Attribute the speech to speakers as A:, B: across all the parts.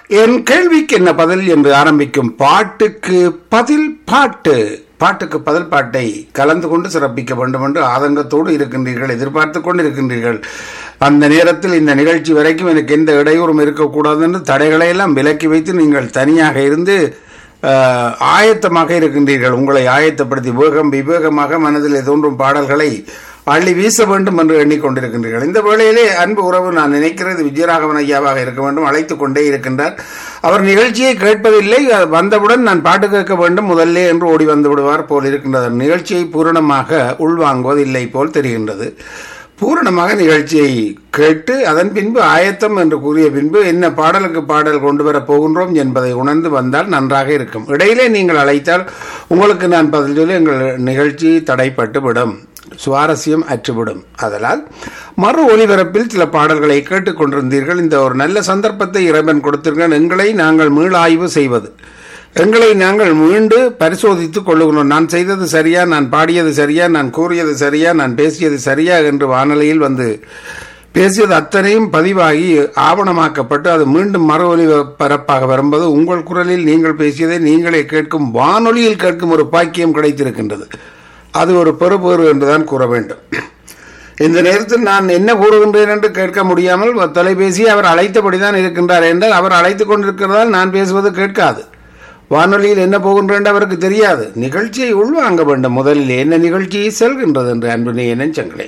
A: என் கேள்விக்கு என்ன பதில் என்று ஆரம்பிக்கும் பாட்டுக்கு பதில் பாட்டு பாட்டுக்கு பதில் பாட்டை கலந்து கொண்டு சிறப்பிக்க வேண்டும் என்று ஆதங்கத்தோடு இருக்கின்றீர்கள் எதிர்பார்த்து கொண்டு இருக்கின்றீர்கள் அந்த நேரத்தில் இந்த நிகழ்ச்சி வரைக்கும் எனக்கு எந்த இடையூறும் இருக்கக்கூடாது என்று தடைகளை எல்லாம் விலக்கி வைத்து நீங்கள் தனியாக இருந்து ஆஹ், ஆயத்தமாக இருக்கின்றீர்கள் உங்களை ஆயத்தப்படுத்தி வேகம் விவேகமாக மனதில் தோன்றும் பாடல்களை அள்ளி வீச வேண்டும் என்று எண்ணிக்கொண்டிருக்கின்றீர்கள் இந்த வேளையிலே அன்பு உறவு நான் நினைக்கிறது விஜயராகவன் ஐயாவாக இருக்க வேண்டும் அழைத்துக் கொண்டே இருக்கின்றார் அவர் நிகழ்ச்சியை கேட்பதில்லை அது வந்தவுடன் நான் பாட்டு கேட்க வேண்டும் முதல்ல என்று ஓடி வந்து விடுவார் போல் இருக்கின்றது நிகழ்ச்சியை பூரணமாக உள்வாங்குவதில்லை போல் தெரிகின்றது பூரணமாக நிகழ்ச்சியை கேட்டு அதன் பின்பு ஆயத்தம் என்று கூறிய பின்பு என்ன பாடலுக்கு பாடல் கொண்டு வரப் போகின்றோம் என்பதை உணர்ந்து வந்தால் நன்றாக இருக்கும் இடையிலே நீங்கள் அழைத்தால் உங்களுக்கு நான் பதில் சொல்லி எங்கள் நிகழ்ச்சி தடைப்பட்டு விடும் சுவாரஸ்யம் அற்றுவிடும் அதனால் மறு ஒலிபரப்பில் சில பாடல்களை கேட்டுக்கொண்டிருந்தீர்கள் இந்த ஒரு நல்ல சந்தர்ப்பத்தை இறைவன் கொடுத்திருக்கிறான் எங்களை நாங்கள் மீளாய்வு செய்வது எங்களை நாங்கள் மீண்டு பரிசோதித்துக் கொள்ளுகிறோம் நான் செய்தது சரியா நான் பாடியது சரியா நான் கூறியது சரியா நான் பேசியது சரியா என்று வானொலியில் வந்து பேசியது அத்தனையும் பதிவாகி ஆவணமாக்கப்பட்டு அது மீண்டும் மறு ஒலி பரப்பாக வரும்போது உங்கள் குரலில் நீங்கள் பேசியதை நீங்களே கேட்கும் வானொலியில் கேட்கும் ஒரு பாக்கியம் கிடைத்திருக்கின்றது அது ஒரு பெறுபேறு என்றுதான் கூற வேண்டும் இந்த நேரத்தில் நான் என்ன கூறுகின்றேன் என்று கேட்க முடியாமல் தொலைபேசி அவர் அழைத்தபடிதான் இருக்கின்றார் என்றால் அவர் அழைத்துக் கொண்டிருக்கிறதால் நான் பேசுவது கேட்காது வானொலியில் என்ன போகின்றேன் அவருக்கு தெரியாது நிகழ்ச்சியை உள்வாங்க வேண்டும் முதலில் என்ன நிகழ்ச்சியை செல்கின்றது என்று அன்பு நெஞ்சங்களே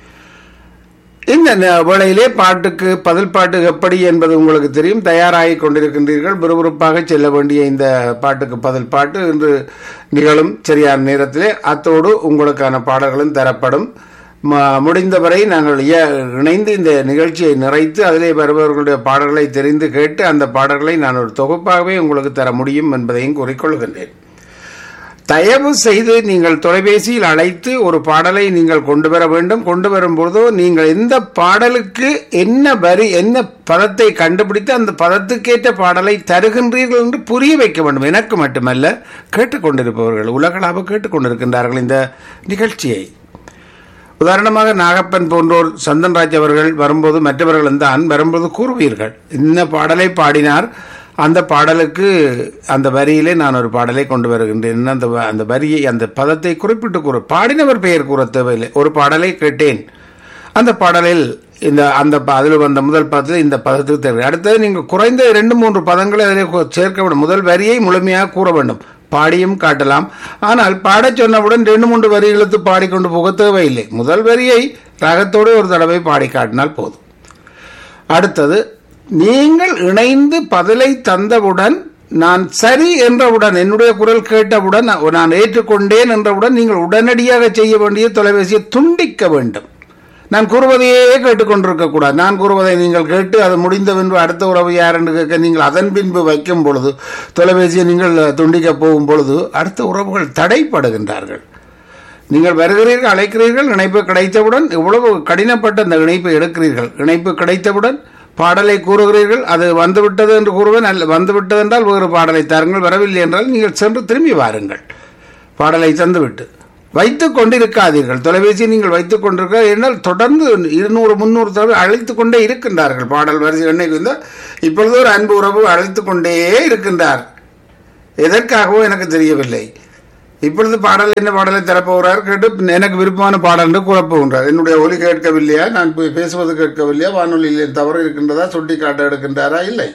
A: இந்த ந- வேளையிலே பாட்டுக்கு பதில் பாட்டு எப்படி என்பது உங்களுக்கு தெரியும் தயாராகி கொண்டிருக்கின்றீர்கள் விறுவிறுப்பாக செல்ல வேண்டிய இந்த பாட்டுக்கு பதில் பாட்டு இன்று நிகழும் சரியான நேரத்திலே அத்தோடு உங்களுக்கான பாடல்களும் தரப்படும் ம- முடிந்தவரை நாங்கள் இய- இணைந்து இந்த நிகழ்ச்சியை நிறைத்து அதிலே வருபவர்களுடைய பாடல்களை தெரிந்து கேட்டு அந்த பாடல்களை நான் ஒரு தொகுப்பாகவே உங்களுக்கு தர முடியும் என்பதையும் கூறிக்கொள்கின்றேன் தயவு செய்து நீங்கள் தொலைபேசியில் அழைத்து ஒரு பாடலை நீங்கள் கொண்டு வர வேண்டும் கொண்டு வரும்போதோ நீங்கள் எந்த பாடலுக்கு என்ன வரி என்ன பதத்தை கண்டுபிடித்து அந்த பதத்துக்கேற்ற பாடலை தருகின்றீர்கள் என்று புரிய வைக்க வேண்டும் எனக்கு மட்டுமல்ல கேட்டுக்கொண்டிருப்பவர்கள் உலகளாக கேட்டுக்கொண்டிருக்கின்றார்கள் இந்த நிகழ்ச்சியை உதாரணமாக நாகப்பன் போன்றோர் சந்தன்ராஜ் அவர்கள் வரும்போது மற்றவர்களும் தான் வரும்போது கூறுவீர்கள் இந்த பாடலை பாடினார் அந்த பாடலுக்கு அந்த வரியிலே நான் ஒரு பாடலை கொண்டு வருகின்றேன் அந்த வ- அந்த வரியை அந்த பதத்தை குறிப்பிட்டு கூற பாடினவர் பெயர் கூற தேவையில்லை ஒரு பாடலை கேட்டேன் அந்த பாடலில் இந்த அந்த ப- அதில் வந்த முதல் பதத்தில் இந்த பதத்துக்கு தேவை அடுத்தது நீங்கள் குறைந்த இரண்டு மூன்று பதங்களை அதில் கு- சேர்க்க வேண்டும் முதல் வரியை முழுமையாக கூற வேண்டும் பாடியும் காட்டலாம் ஆனால் பாடச் சொன்னவுடன் ரெண்டு மூன்று வரி இழுத்து பாடிக்கொண்டு போக தேவையில்லை முதல் வரியை ராகத்தோடு ஒரு தடவை பாடி காட்டினால் போதும் அடுத்தது நீங்கள் இணைந்து பதிலை தந்தவுடன் நான் சரி என்றவுடன் என்னுடைய குரல் கேட்டவுடன் நான் நான் ஏற்றுக்கொண்டேன் என்றவுடன் நீங்கள் உடனடியாக செய்ய வேண்டிய தொலைபேசியை துண்டிக்க வேண்டும் நான் கூறுவதையே கேட்டுக்கொண்டிருக்க கூடாது நான் கூறுவதை நீங்கள் கேட்டு அது முடிந்த பின்பு அடுத்த உறவு யார் என்று கேட்க நீங்கள் அதன் பின்பு வைக்கும் பொழுது தொலைபேசியை நீங்கள் துண்டிக்க போகும் பொழுது அடுத்த உறவுகள் தடைப்படுகின்றார்கள் நீங்கள் வருகிறீர்கள் அழைக்கிறீர்கள் இணைப்பு கிடைத்தவுடன் இவ்வளவு கடினப்பட்ட அந்த இணைப்பை எடுக்கிறீர்கள் இணைப்பு கிடைத்தவுடன் பாடலை கூறுகிறீர்கள் அது வந்துவிட்டது என்று கூறுவேன் அல்ல வந்துவிட்டது என்றால் வேறு பாடலை தாருங்கள் வரவில்லை என்றால் நீங்கள் சென்று திரும்பி வாருங்கள் பாடலை தந்துவிட்டு வைத்துக் கொண்டிருக்காதீர்கள் தொலைபேசி நீங்கள் வைத்துக் கொண்டிருக்க என்னால் தொடர்ந்து இருநூறு முந்நூறு தடவை அழைத்துக் கொண்டே இருக்கின்றார்கள் பாடல் வரிசை என்னைக்கு இருந்தால் இப்பொழுது ஒரு அன்பு உறவு அழைத்துக் கொண்டே இருக்கின்றார் எதற்காகவோ எனக்கு தெரியவில்லை இப்பொழுது பாடல் என்ன பாடலை தரப்போகிறார் கேட்டு எனக்கு விருப்பமான பாடல் என்று கூறப்போகின்றார் என்னுடைய ஒலி கேட்கவில்லையா நான் போய் பேசுவது கேட்கவில்லையா வானொலியில் தவறு இருக்கின்றதா சுட்டி காட்ட எடுக்கின்றாரா இல்லை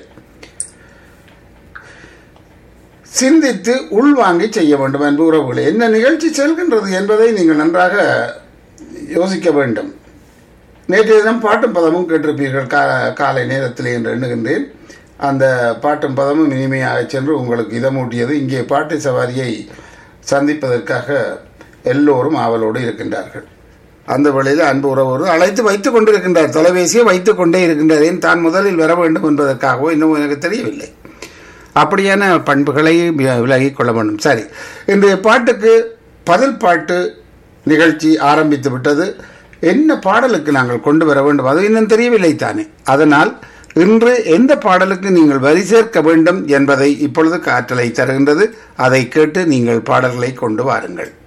A: சிந்தித்து உள்வாங்கி செய்ய வேண்டும் அன்பு உறவுகளே என்ன நிகழ்ச்சி செல்கின்றது என்பதை நீங்கள் நன்றாக யோசிக்க வேண்டும் நேற்றைய தினம் பாட்டும் பதமும் கேட்டிருப்பீர்கள் கா காலை நேரத்தில் என்று எண்ணுகின்றேன் அந்த பாட்டும் பதமும் இனிமையாக சென்று உங்களுக்கு இதமூட்டியது இங்கே பாட்டு சவாரியை சந்திப்பதற்காக எல்லோரும் ஆவலோடு இருக்கின்றார்கள் அந்த வேளையில் அன்பு உறவோடு அழைத்து வைத்துக் கொண்டிருக்கின்றார் தொலைபேசியை வைத்துக் கொண்டே இருக்கின்றார் ஏன் தான் முதலில் வர வேண்டும் என்பதற்காகவோ இன்னும் எனக்கு தெரியவில்லை அப்படியான பண்புகளை வி- விலகிக் கொள்ள வேண்டும் சரி இன்றைய பாட்டுக்கு பதில் பாட்டு நிகழ்ச்சி ஆரம்பித்து விட்டது என்ன பாடலுக்கு நாங்கள் கொண்டு வர வேண்டும் அது இன்னும் தெரியவில்லை தானே அதனால் இன்று எந்த பாடலுக்கு நீங்கள் வரி சேர்க்க வேண்டும் என்பதை இப்பொழுது காற்றலை தருகின்றது அதை கேட்டு நீங்கள் பாடல்களை கொண்டு வாருங்கள்